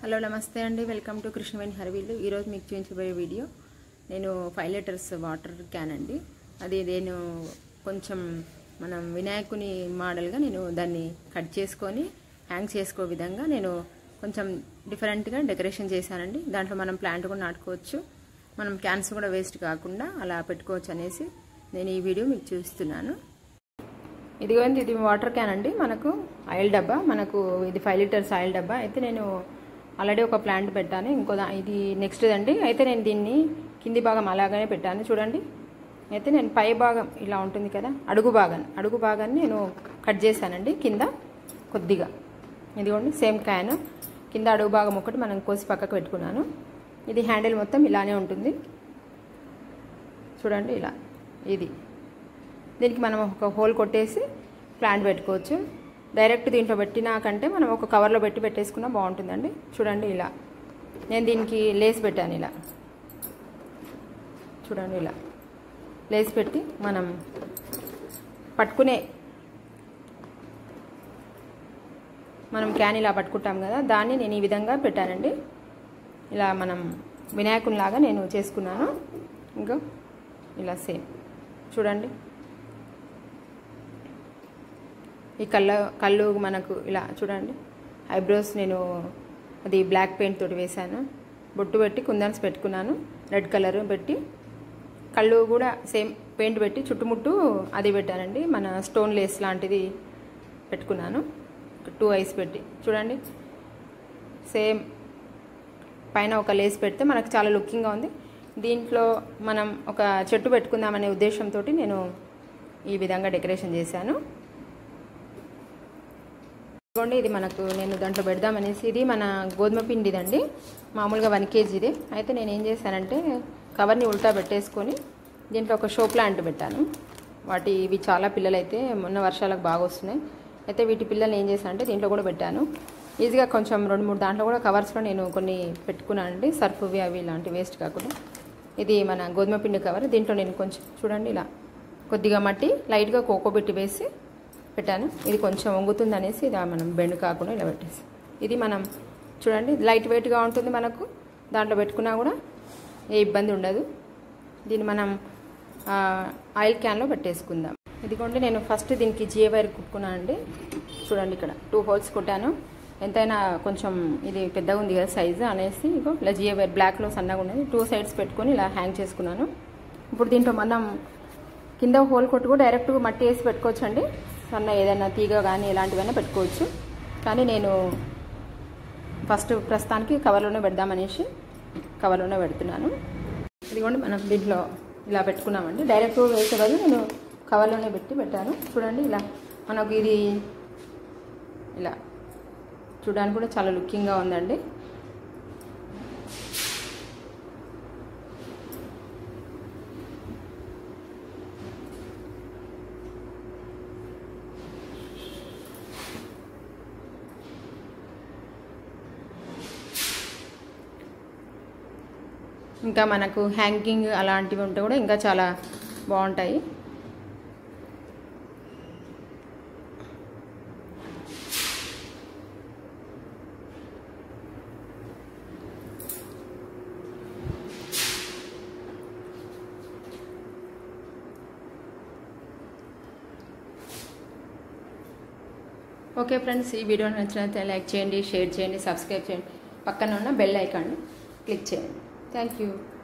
hello నమస్తే అండి welcome to Krishnaveni హర్వీలు ఈరోజు మీకు చూపించబోయే వీడియో నేను ఫైవ్ లీటర్స్ వాటర్ క్యాన్ అండి అది నేను కొంచెం మనం వినాయకుని మోడల్గా నేను దాన్ని కట్ చేసుకొని హ్యాంగ్ చేసుకో విధంగా నేను కొంచెం డిఫరెంట్గా డెకరేషన్ చేశానండి దాంట్లో మనం ప్లాంట్ కూడా నాటుకోవచ్చు మనం క్యాన్స్ కూడా వేస్ట్ కాకుండా అలా పెట్టుకోవచ్చు అనేసి నేను ఈ వీడియో మీకు చూస్తున్నాను ఇదిగోండి ఇది వాటర్ క్యాన్ అండి మనకు ఆయిల్ డబ్బా మనకు ఇది ఫైవ్ లీటర్స్ ఆయిల్ డబ్బా అయితే నేను ఆల్రెడీ ఒక ప్లాంట్ పెట్టాను ఇంకో దా- ఇది నెక్స్ట్ అండి అయితే నేను దీన్ని కింది భాగం అలాగనే పెట్టాను చూడండి అయితే నేను పై భాగం ఇలా ఉంటుంది కదా అడుగు భాగం అడుగు భాగాన్ని నేను కట్ చేశానండి కింద కొద్దిగా ఇదిగోండి సేమ్ క్యాన్ కింద అడుగు భాగం ఒకటి మనం కోసి పక్కకు పెట్టుకున్నాను ఇది హ్యాండిల్ మొత్తం ఇలానే ఉంటుంది చూడండి ఇలా ఇది దీనికి మనం ఒక హోల్ కొట్టేసి ప్లాంట్ పెట్టుకోవచ్చు డైరెక్ట్ దీంట్లో పెట్టినాకంటే మనం ఒక కవర్లో పెట్టి పెట్టేసుకున్నా బాగుంటుందండి చూడండి ఇలా నేను దీనికి లేస్ పెట్టాను ఇలా చూడండి ఇలా లేస్ పెట్టి మనం పట్టుకునే మనం క్యాన్ ఇలా పట్టుకుంటాం కదా దాన్ని నేను ఈ విధంగా పెట్టానండి ఇలా మనం వినాయకునిలాగా నేను చేసుకున్నాను ఇంకా ఇలా సేమ్ చూడండి ఈ కళ్ళ కళ్ళు మనకు ఇలా చూడండి ఐబ్రోస్ నేను అది బ్లాక్ పెయింట్ తోటి వేశాను బొట్టు పెట్టి కుందన్స్ పెట్టుకున్నాను రెడ్ కలర్ పెట్టి కళ్ళు కూడా సేమ్ పెయింట్ పెట్టి చుట్టుముట్టు అది పెట్టానండి మన స్టోన్ లేస్ లాంటిది పెట్టుకున్నాను టూ ఐస్ పెట్టి చూడండి సేమ్ పైన ఒక లేస్ పెడితే మనకు చాలా లుకింగ్గా ఉంది దీంట్లో మనం ఒక చెట్టు పెట్టుకుందామనే ఉద్దేశంతో నేను ఈ విధంగా డెకరేషన్ చేశాను ఇదిగోండి ఇది మనకు నేను దాంట్లో పెడదామనేసి ఇది మన గోధుమ పిండిదండి మామూలుగా వన్ కేజీది అయితే నేను ఏం చేశానంటే కవర్ని ఉల్టా పెట్టేసుకొని దీంట్లో ఒక షో ప్లాంట్ పెట్టాను వాటి ఇవి చాలా పిల్లలు అయితే మొన్న వర్షాలకు బాగా వస్తున్నాయి అయితే వీటి పిల్లల్ని ఏం చేశానంటే దీంట్లో కూడా పెట్టాను ఈజీగా కొంచెం రెండు మూడు దాంట్లో కూడా కవర్స్లో నేను కొన్ని పెట్టుకున్నానండి సర్ఫ్వి అవి ఇలాంటి వేస్ట్ కాకుండా ఇది మన గోధుమ పిండి కవర్ దీంట్లో నేను కొంచెం చూడండి ఇలా కొద్దిగా మట్టి లైట్గా కోకో పెట్టి వేసి పెట్టాను ఇది కొంచెం వంగుతుంది అనేసి ఇది మనం బెండ్ కాకుండా ఇలా పెట్టేసి ఇది మనం చూడండి లైట్ వెయిట్గా ఉంటుంది మనకు దాంట్లో పెట్టుకున్నా కూడా ఏ ఇబ్బంది ఉండదు దీన్ని మనం ఆ, ఆయిల్ క్యాన్లో పెట్టేసుకుందాం ఇదిగోండి నేను ఫస్ట్ దీనికి జియో వైర్ కుట్టుకున్నాను అండి చూడండి ఇక్కడ టూ హోల్స్ కుట్టాను ఎంతైనా కొంచెం ఇది పెద్దగా ఉంది కదా సైజు అనేసి ఇగో ఇలా జియో వైర్ బ్లాక్లో సన్నగా ఉన్నది టూ సైడ్స్ పెట్టుకొని ఇలా హ్యాంగ్ చేసుకున్నాను ఇప్పుడు దీంట్లో మనం కింద హోల్ కొట్టు కూడా డైరెక్ట్గా మట్టి వేసి పెట్టుకోవచ్చు అండి సన్న ఏదైనా తీగ కానీ ఎలాంటివైనా పెట్టుకోవచ్చు కానీ నేను ఫస్ట్ ప్రస్తుతానికి కవర్లోనే పెడదామనేసి కవర్లోనే పెడుతున్నాను ఇదిగోండి మనం దీంట్లో ఇలా పెట్టుకున్నామండి డైరెక్ట్ వేసే బదులు నేను కవర్లోనే పెట్టి పెట్టాను చూడండి ఇలా మనకు ఇది ఇలా చూడడానికి కూడా చాలా లుకింగ్గా ఉందండి ఇంకా మనకు హ్యాంగింగ్ అలాంటివి ఉంటే కూడా ఇంకా చాలా బాగుంటాయి ఓకే ఫ్రెండ్స్ ఈ వీడియో నచ్చినట్లయితే లైక్ చేయండి షేర్ చేయండి సబ్స్క్రైబ్ చేయండి పక్కన ఉన్న బెల్ ఐకాన్ని క్లిక్ చేయండి థ్యాంక్ యూ